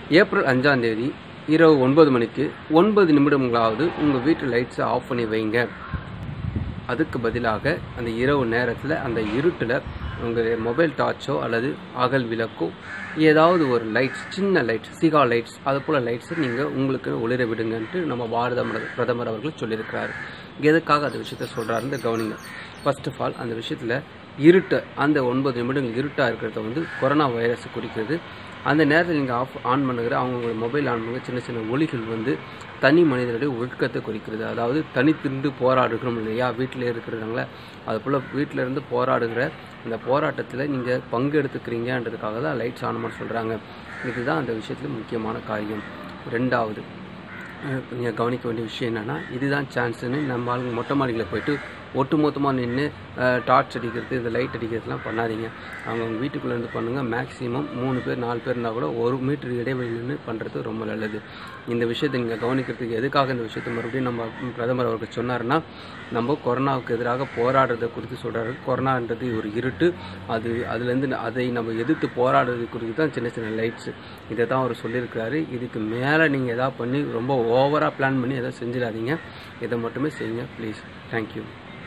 April அஞ்சாம் தேதி இரவு ஒன்பது மணிக்கு ஒன்பது நிமிடங்களாவது உங்கள் வீட்டு லைட்ஸை ஆஃப் பண்ணி வைங்க அதுக்கு பதிலாக அந்த இரவு நேரத்தில் அந்த இருட்டில் உங்கள் மொபைல் டார்ச்சோ அல்லது அகல் விளக்கோ ஏதாவது ஒரு லைட்ஸ் சின்ன லைட்ஸ் சிகா லைட்ஸ் அது போல் லைட்ஸை நீங்கள் உங்களுக்கு ஒளிர விடுங்கன்ட்டு நம்ம பாரத மர- பிரதமர் அவர்கள் சொல்லியிருக்கிறாரு எதுக்காக அந்த விஷயத்த சொல்கிறாருன்னு கவனிங்க ஃபர்ஸ்ட் ஆஃப் ஆல் அந்த விஷயத்தில் இருட்டு அந்த ஒன்பது நிமிடங்கள் இருட்டாக இருக்கிறத வந்து கொரோனா வைரஸ் குறிக்கிறது அந்த நேரத்தில் நீங்கள் ஆஃப் ஆன் பண்ணுகிற அவங்களோட மொபைல் ஆன் பண்ணுற சின்ன சின்ன ஒளிகள் வந்து தனி மனிதனுடைய ஒழுக்கத்தை குறிக்கிறது அதாவது தனித்திருந்து போராடுகிறோம் இல்லையா வீட்டில் இருக்கிறவங்கள அது போல் வீட்டில் இருந்து போராடுகிற அந்த போராட்டத்தில் நீங்கள் பங்கு எடுத்துக்கிறீங்கன்றதுக்காக தான் லைட்ஸ் ஆன் பண்ண சொல்கிறாங்க இதுதான் அந்த விஷயத்தில் முக்கியமான காரியம் ரெண்டாவது நீங்கள் கவனிக்க வேண்டிய விஷயம் என்னென்னா இதுதான் சான்ஸ்னு நம்ம ஆளுங்க மொட்டை மாடியில் போயிட்டு ஒட்டு மொத்தமாக நின்று டார்ச் அடிக்கிறது இந்த லைட் அடிக்கிறதுலாம் பண்ணாதீங்க அவங்க அவங்க வீட்டுக்குள்ளே இருந்து பண்ணுங்கள் மேக்ஸிமம் மூணு பேர் நாலு பேர் இருந்தால் கூட ஒரு மீட்டர் இடைவெளி நின்று பண்ணுறது ரொம்ப நல்லது இந்த விஷயத்தை நீங்கள் கவனிக்கிறதுக்கு எதுக்காக இந்த விஷயத்தை மறுபடியும் நம்ம பிரதமர் அவர்கள் சொன்னாருன்னா நம்ம கொரோனாவுக்கு எதிராக போராடுறதை குறித்து சொல்கிறாரு கொரோனான்றது ஒரு இருட்டு அது அதுலேருந்து அதை நம்ம எதிர்த்து போராடுறது குறித்து தான் சின்ன சின்ன லைட்ஸ் இதை தான் அவர் சொல்லியிருக்கிறாரு இதுக்கு மேலே நீங்கள் எதாவது பண்ணி ரொம்ப ஓவராக பிளான் பண்ணி எதாவது செஞ்சிடாதீங்க இதை மட்டுமே செய்யுங்க ப்ளீஸ் தேங்க்யூ